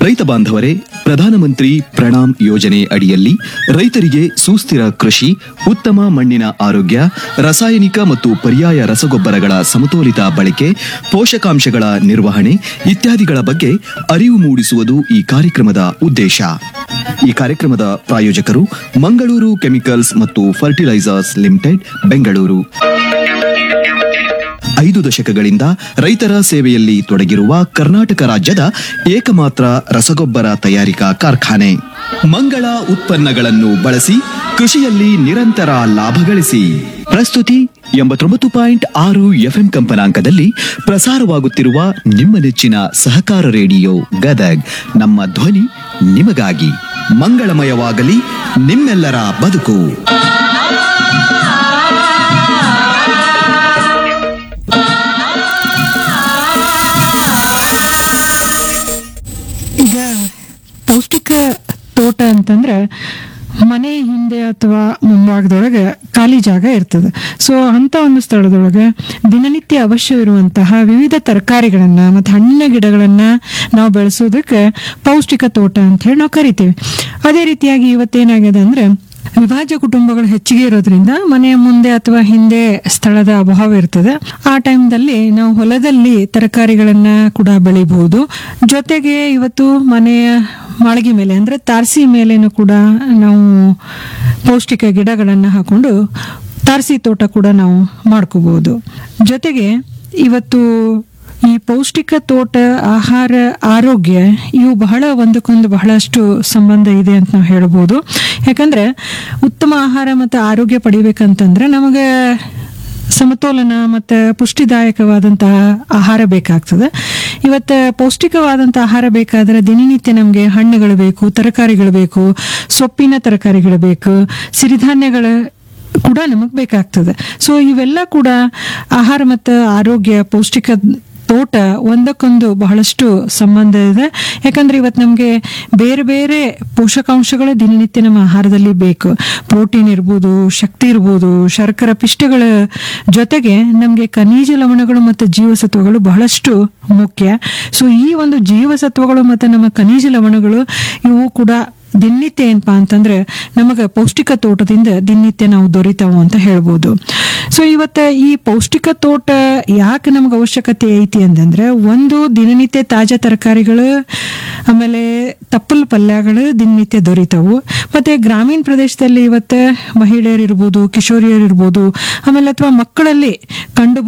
ರೈತ ಬಾಂಧವರೇ ಪ್ರಧಾನಮಂತ್ರಿ ಪ್ರಣಾಮ್ ಯೋಜನೆ ಅಡಿಯಲ್ಲಿ ರೈತರಿಗೆ ಸುಸ್ಥಿರ ಕೃಷಿ ಉತ್ತಮ ಮಣ್ಣಿನ ಆರೋಗ್ಯ ರಾಸಾಯನಿಕ ಮತ್ತು ಪರ್ಯಾಯ ರಸಗೊಬ್ಬರಗಳ ಸಮತೋಲಿತ ಬಳಕೆ ಪೋಷಕಾಂಶಗಳ ನಿರ್ವಹಣೆ ಇತ್ಯಾದಿಗಳ ಬಗ್ಗೆ ಅರಿವು ಮೂಡಿಸುವುದು ಈ ಕಾರ್ಯಕ್ರಮದ ಉದ್ದೇಶ ಈ ಕಾರ್ಯಕ್ರಮದ ಪ್ರಾಯೋಜಕರು ಮಂಗಳೂರು ಕೆಮಿಕಲ್ಸ್ ಮತ್ತು ಫರ್ಟಿಲೈಸರ್ಸ್ ಲಿಮಿಟೆಡ್ ಬೆಂಗಳೂರು ಐದು ದಶಕಗಳಿಂದ ರೈತರ ಸೇವೆಯಲ್ಲಿ ತೊಡಗಿರುವ ಕರ್ನಾಟಕ ರಾಜ್ಯದ ಏಕಮಾತ್ರ ರಸಗೊಬ್ಬರ ತಯಾರಿಕಾ ಕಾರ್ಖಾನೆ ಮಂಗಳ ಉತ್ಪನ್ನಗಳನ್ನು ಬಳಸಿ ಕೃಷಿಯಲ್ಲಿ ನಿರಂತರ ಲಾಭ ಗಳಿಸಿ ಪ್ರಸ್ತುತಿ ಎಂಬತ್ತೊಂಬತ್ತು ಪಾಯಿಂಟ್ ಆರು ಎಫ್ಎಂ ಕಂಪನಾಂಕದಲ್ಲಿ ಪ್ರಸಾರವಾಗುತ್ತಿರುವ ನಿಮ್ಮ ನೆಚ್ಚಿನ ಸಹಕಾರ ರೇಡಿಯೋ ಗದಗ್ ನಮ್ಮ ಧ್ವನಿ ನಿಮಗಾಗಿ ಮಂಗಳಮಯವಾಗಲಿ ನಿಮ್ಮೆಲ್ಲರ ಬದುಕು ಈಗ ಪೌಷ್ಟಿಕ ತೋಟ ಅಂತಂದ್ರೆ ಮನೆ ಹಿಂದೆ ಅಥವಾ ಮುಂಭಾಗದೊಳಗೆ ಖಾಲಿ ಜಾಗ ಇರ್ತದೆ ಸೊ ಅಂತ ಒಂದು ಸ್ಥಳದೊಳಗೆ ದಿನನಿತ್ಯ ಅವಶ್ಯ ಇರುವಂತಹ ವಿವಿಧ ತರಕಾರಿಗಳನ್ನ ಮತ್ತು ಹಣ್ಣಿನ ಗಿಡಗಳನ್ನ ನಾವು ಬೆಳೆಸೋದಕ್ಕೆ ಪೌಷ್ಟಿಕ ತೋಟ ಅಂತ ಹೇಳಿ ನಾವು ಕರಿತೀವಿ ಅದೇ ರೀತಿಯಾಗಿ ಇವತ್ತೇನಾಗಿದೆ ಅಂದ್ರೆ ವಿಭಾಜ್ಯ ಕುಟುಂಬಗಳು ಹೆಚ್ಚಿಗೆ ಇರೋದ್ರಿಂದ ಮನೆಯ ಮುಂದೆ ಅಥವಾ ಹಿಂದೆ ಸ್ಥಳದ ಅಭಾವ ಇರ್ತದೆ ಆ ಟೈಮ್ದಲ್ಲಿ ನಾವು ಹೊಲದಲ್ಲಿ ತರಕಾರಿಗಳನ್ನ ಕೂಡ ಬೆಳಿಬಹುದು ಜೊತೆಗೆ ಇವತ್ತು ಮನೆಯ ಮಾಳಿಗೆ ಮೇಲೆ ಅಂದ್ರೆ ತಾರಸಿ ಮೇಲೇನು ಕೂಡ ನಾವು ಪೌಷ್ಟಿಕ ಗಿಡಗಳನ್ನ ಹಾಕೊಂಡು ತಾರಸಿ ತೋಟ ಕೂಡ ನಾವು ಮಾಡ್ಕೋಬಹುದು ಜೊತೆಗೆ ಇವತ್ತು ಈ ಪೌಷ್ಟಿಕ ತೋಟ ಆಹಾರ ಆರೋಗ್ಯ ಇವು ಬಹಳ ಒಂದಕ್ಕೊಂದು ಬಹಳಷ್ಟು ಸಂಬಂಧ ಇದೆ ಅಂತ ನಾವು ಹೇಳ್ಬೋದು ಯಾಕಂದ್ರೆ ಉತ್ತಮ ಆಹಾರ ಮತ್ತು ಆರೋಗ್ಯ ಪಡಿಬೇಕಂತಂದ್ರೆ ನಮಗೆ ಸಮತೋಲನ ಮತ್ತು ಪುಷ್ಟಿದಾಯಕವಾದಂತಹ ಆಹಾರ ಬೇಕಾಗ್ತದೆ ಇವತ್ತು ಪೌಷ್ಟಿಕವಾದಂಥ ಆಹಾರ ಬೇಕಾದರೆ ದಿನನಿತ್ಯ ನಮಗೆ ಹಣ್ಣುಗಳು ಬೇಕು ತರಕಾರಿಗಳು ಬೇಕು ಸೊಪ್ಪಿನ ತರಕಾರಿಗಳು ಬೇಕು ಸಿರಿಧಾನ್ಯಗಳ ಕೂಡ ನಮಗೆ ಬೇಕಾಗ್ತದೆ ಸೊ ಇವೆಲ್ಲ ಕೂಡ ಆಹಾರ ಮತ್ತು ಆರೋಗ್ಯ ಪೌಷ್ಟಿಕ ತೋಟ ಒಂದಕ್ಕೊಂದು ಬಹಳಷ್ಟು ಸಂಬಂಧ ಇದೆ ಯಾಕಂದ್ರೆ ಇವತ್ತು ನಮಗೆ ಬೇರೆ ಬೇರೆ ಪೋಷಕಾಂಶಗಳು ದಿನನಿತ್ಯ ನಮ್ಮ ಆಹಾರದಲ್ಲಿ ಬೇಕು ಪ್ರೋಟೀನ್ ಇರ್ಬೋದು ಶಕ್ತಿ ಇರ್ಬೋದು ಶರ್ಕರ ಪಿಷ್ಟಗಳ ಜೊತೆಗೆ ನಮಗೆ ಖನಿಜ ಲವಣಗಳು ಮತ್ತು ಜೀವಸತ್ವಗಳು ಬಹಳಷ್ಟು ಮುಖ್ಯ ಸೊ ಈ ಒಂದು ಜೀವಸತ್ವಗಳು ಮತ್ತು ನಮ್ಮ ಖನಿಜ ಲವಣಗಳು ಇವು ಕೂಡ ದಿನನಿತ್ಯ ಏನಪ್ಪಾ ಅಂತಂದ್ರೆ ನಮಗೆ ಪೌಷ್ಟಿಕ ತೋಟದಿಂದ ದಿನನಿತ್ಯ ನಾವು ದೊರೀತಾವು ಅಂತ ಹೇಳ್ಬೋದು ಸೊ ಇವತ್ತ ಈ ಪೌಷ್ಟಿಕ ತೋಟ ಯಾಕೆ ನಮ್ಗೆ ಅವಶ್ಯಕತೆ ಐತಿ ಅಂತಂದ್ರೆ ಒಂದು ದಿನನಿತ್ಯ ತಾಜಾ ತರಕಾರಿಗಳು ಆಮೇಲೆ ತಪ್ಪಲ್ ಪಲ್ಯಗಳು ದಿನನಿತ್ಯ ದೊರೀತಾವು ಮತ್ತೆ ಗ್ರಾಮೀಣ ಪ್ರದೇಶದಲ್ಲಿ ಇವತ್ತು ಮಹಿಳೆಯರಿರ್ಬೋದು ಕಿಶೋರಿಯರಿರ್ಬೋದು ಆಮೇಲೆ ಅಥವಾ ಮಕ್ಕಳಲ್ಲಿ ಕಂಡು